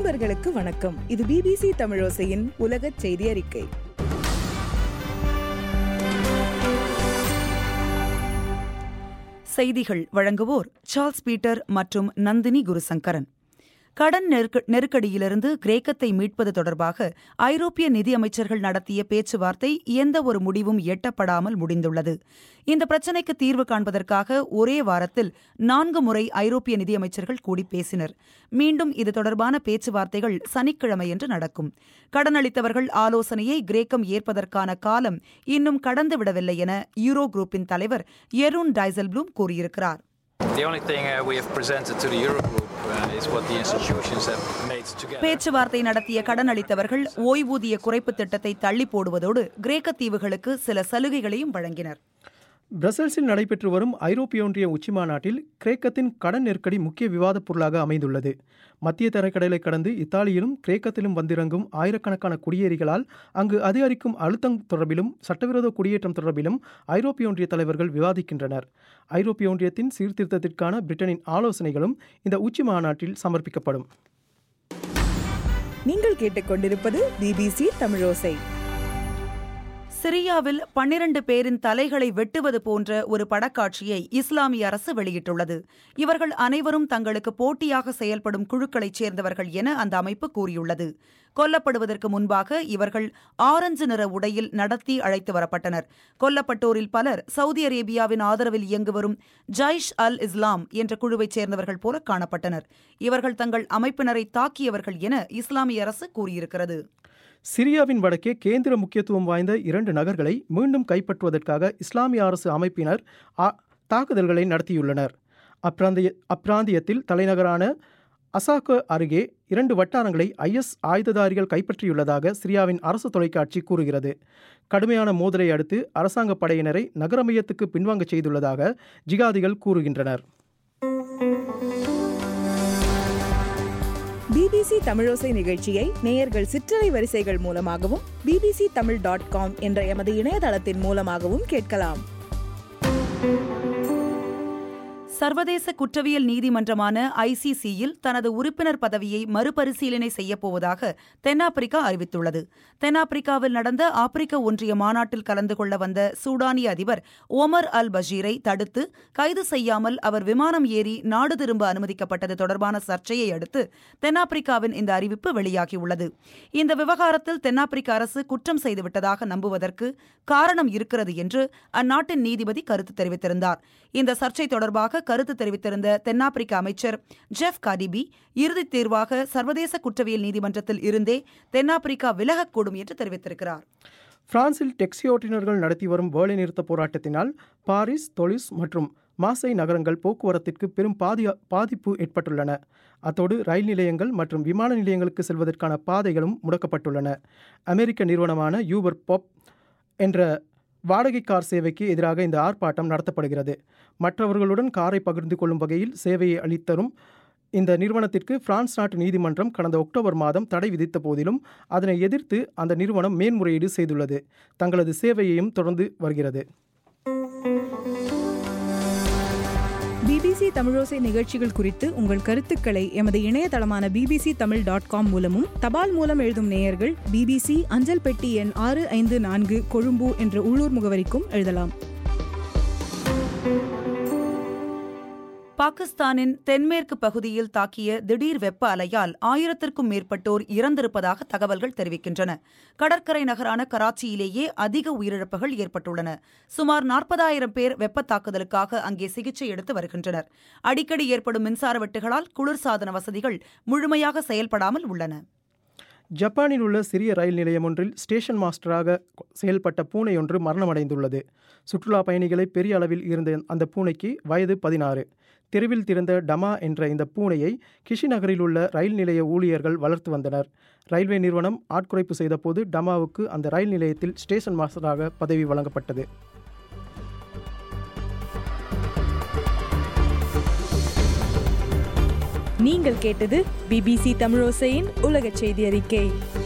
நண்பர்களுக்கு வணக்கம் இது பிபிசி தமிழோசையின் உலகச் செய்தி அறிக்கை செய்திகள் வழங்குவோர் சார்ல்ஸ் பீட்டர் மற்றும் நந்தினி குருசங்கரன் கடன் நெருக்க- நெருக்கடியிலிருந்து கிரேக்கத்தை மீட்பது தொடர்பாக ஐரோப்பிய நிதியமைச்சர்கள் நடத்திய பேச்சுவார்த்தை எந்த ஒரு முடிவும் எட்டப்படாமல் முடிந்துள்ளது இந்த பிரச்சினைக்கு தீர்வு காண்பதற்காக ஒரே வாரத்தில் நான்கு முறை ஐரோப்பிய நிதியமைச்சர்கள் கூடி பேசினர் மீண்டும் இது தொடர்பான பேச்சுவார்த்தைகள் சனிக்கிழமையன்று நடக்கும் கடனளித்தவர்கள் ஆலோசனையை கிரேக்கம் ஏற்பதற்கான காலம் இன்னும் கடந்துவிடவில்லை என யூரோ குரூப்பின் தலைவர் எருன் டைசல்ப்ளூம் கூறியிருக்கிறார் The only thing uh, we have presented to the Eurogroup uh, is what the institutions have made together. பேச்சுவார்த்தை நடத்திய கடனளித்தவர்கள் ஓய்வூதிய குறைப்பு திட்டத்தை தள்ளி போடுவதோடு கிரேக்க தீவுகளுக்கு சில சலுகைகளையும் வழங்கினர் பிரசல்ஸில் நடைபெற்று வரும் ஐரோப்பிய ஒன்றிய உச்சிமாநாட்டில் கிரேக்கத்தின் கடன் நெருக்கடி முக்கிய விவாதப் பொருளாக அமைந்துள்ளது மத்திய தரைக்கடலை கடந்து இத்தாலியிலும் கிரேக்கத்திலும் வந்திறங்கும் ஆயிரக்கணக்கான குடியேறிகளால் அங்கு அதிகரிக்கும் அழுத்தம் தொடர்பிலும் சட்டவிரோத குடியேற்றம் தொடர்பிலும் ஐரோப்பிய ஒன்றிய தலைவர்கள் விவாதிக்கின்றனர் ஐரோப்பிய ஒன்றியத்தின் சீர்திருத்தத்திற்கான பிரிட்டனின் ஆலோசனைகளும் இந்த உச்சி மாநாட்டில் சமர்ப்பிக்கப்படும் நீங்கள் கேட்டுக்கொண்டிருப்பது பிபிசி தமிழோசை சிரியாவில் பன்னிரண்டு பேரின் தலைகளை வெட்டுவது போன்ற ஒரு படக்காட்சியை இஸ்லாமிய அரசு வெளியிட்டுள்ளது இவர்கள் அனைவரும் தங்களுக்கு போட்டியாக செயல்படும் குழுக்களைச் சேர்ந்தவர்கள் என அந்த அமைப்பு கூறியுள்ளது கொல்லப்படுவதற்கு முன்பாக இவர்கள் ஆரஞ்சு நிற உடையில் நடத்தி அழைத்து வரப்பட்டனர் கொல்லப்பட்டோரில் பலர் சவுதி அரேபியாவின் ஆதரவில் இயங்கு வரும் ஜைஷ் அல் இஸ்லாம் என்ற குழுவைச் சேர்ந்தவர்கள் போல காணப்பட்டனர் இவர்கள் தங்கள் அமைப்பினரை தாக்கியவர்கள் என இஸ்லாமிய அரசு கூறியிருக்கிறது சிரியாவின் வடக்கே கேந்திர முக்கியத்துவம் வாய்ந்த இரண்டு நகர்களை மீண்டும் கைப்பற்றுவதற்காக இஸ்லாமிய அரசு அமைப்பினர் ஆ- தாக்குதல்களை நடத்தியுள்ளனர் அப்பிராந்திய அப்பிராந்தியத்தில் தலைநகரான அசாக்கோ அருகே இரண்டு வட்டாரங்களை ஐஎஸ் ஆயுததாரிகள் கைப்பற்றியுள்ளதாக சிரியாவின் அரசு தொலைக்காட்சி கூறுகிறது கடுமையான மோதலை அடுத்து அரசாங்க படையினரை நகர மையத்துக்கு பின்வாங்கச் செய்துள்ளதாக ஜிகாதிகள் கூறுகின்றனர் பிபிசி தமிழோசை நிகழ்ச்சியை நேயர்கள் சிற்றலை வரிசைகள் மூலமாகவும் பிபிசி தமிழ் டாட் காம் என்ற எமது இணையதளத்தின் மூலமாகவும் கேட்கலாம் சர்வதேச குற்றவியல் நீதிமன்றமான ஐசிசியில் தனது உறுப்பினர் பதவியை மறுபரிசீலனை செய்யப்போவதாக தென்னாப்பிரிக்கா அறிவித்துள்ளது தென்னாப்பிரிக்காவில் நடந்த ஆப்பிரிக்க ஒன்றிய மாநாட்டில் கலந்து கொள்ள வந்த சூடானிய அதிபர் ஒமர் அல் பஷீரை தடுத்து கைது செய்யாமல் அவர் விமானம் ஏறி நாடு திரும்ப அனுமதிக்கப்பட்டது தொடர்பான சர்ச்சையை அடுத்து தென்னாப்பிரிக்காவின் இந்த அறிவிப்பு வெளியாகியுள்ளது இந்த விவகாரத்தில் தென்னாப்பிரிக்க அரசு குற்றம் செய்துவிட்டதாக நம்புவதற்கு காரணம் இருக்கிறது என்று அந்நாட்டின் நீதிபதி கருத்து தெரிவித்திருந்தார் இந்த சர்ச்சை தொடர்பாக கருத்து தெரிவித்திருந்த தென்னாப்பிரிக்க அமைச்சர் ஜெஃப் காடிபி இறுதித் தீர்வாக சர்வதேச குற்றவியல் நீதிமன்றத்தில் இருந்தே தென்னாப்பிரிக்கா விலகக்கூடும் என்று தெரிவித்திருக்கிறார் பிரான்சில் டெக்ஸி ஓட்டுநர்கள் நடத்தி வரும் வேலைநிறுத்த போராட்டத்தினால் பாரிஸ் தொலிஸ் மற்றும் மாசை நகரங்கள் போக்குவரத்திற்கு பெரும் பாதி பாதிப்பு ஏற்பட்டுள்ளன அத்தோடு ரயில் நிலையங்கள் மற்றும் விமான நிலையங்களுக்கு செல்வதற்கான பாதைகளும் முடக்கப்பட்டுள்ளன அமெரிக்க நிறுவனமான யூபர் பாப் என்ற வாடகை கார் சேவைக்கு எதிராக இந்த ஆர்ப்பாட்டம் நடத்தப்படுகிறது மற்றவர்களுடன் காரை பகிர்ந்து கொள்ளும் வகையில் சேவையை அளித்தரும் இந்த நிறுவனத்திற்கு பிரான்ஸ் நாட்டு நீதிமன்றம் கடந்த அக்டோபர் மாதம் தடை விதித்த போதிலும் அதனை எதிர்த்து அந்த நிறுவனம் மேன்முறையீடு செய்துள்ளது தங்களது சேவையையும் தொடர்ந்து வருகிறது பிபிசி தமிழோசை நிகழ்ச்சிகள் குறித்து உங்கள் கருத்துக்களை எமது இணையதளமான பிபிசி தமிழ் டாட் காம் மூலமும் தபால் மூலம் எழுதும் நேயர்கள் பிபிசி அஞ்சல் பெட்டி எண் ஆறு ஐந்து நான்கு கொழும்பு என்ற உள்ளூர் முகவரிக்கும் எழுதலாம் பாகிஸ்தானின் தென்மேற்கு பகுதியில் தாக்கிய திடீர் வெப்ப அலையால் ஆயிரத்திற்கும் மேற்பட்டோர் இறந்திருப்பதாக தகவல்கள் தெரிவிக்கின்றன கடற்கரை நகரான கராச்சியிலேயே அதிக உயிரிழப்புகள் ஏற்பட்டுள்ளன சுமார் நாற்பதாயிரம் பேர் வெப்ப தாக்குதலுக்காக அங்கே சிகிச்சை எடுத்து வருகின்றனர் அடிக்கடி ஏற்படும் மின்சார வெட்டுகளால் குளிர்சாதன வசதிகள் முழுமையாக செயல்படாமல் உள்ளன ஜப்பானில் உள்ள சிறிய ரயில் நிலையம் ஒன்றில் ஸ்டேஷன் மாஸ்டராக செயல்பட்ட பூனை ஒன்று மரணமடைந்துள்ளது சுற்றுலா பயணிகளை பெரிய அளவில் இருந்த அந்த பூனைக்கு வயது பதினாறு தெருவில் திறந்த டமா என்ற இந்த பூனையை கிஷி நகரில் உள்ள ரயில் நிலைய ஊழியர்கள் வளர்த்து வந்தனர் ரயில்வே நிறுவனம் ஆட்குறைப்பு செய்தபோது டமாவுக்கு அந்த ரயில் நிலையத்தில் ஸ்டேஷன் மாஸ்டராக பதவி வழங்கப்பட்டது நீங்கள் கேட்டது பிபிசி தமிழோசையின் உலகச் செய்தி அறிக்கை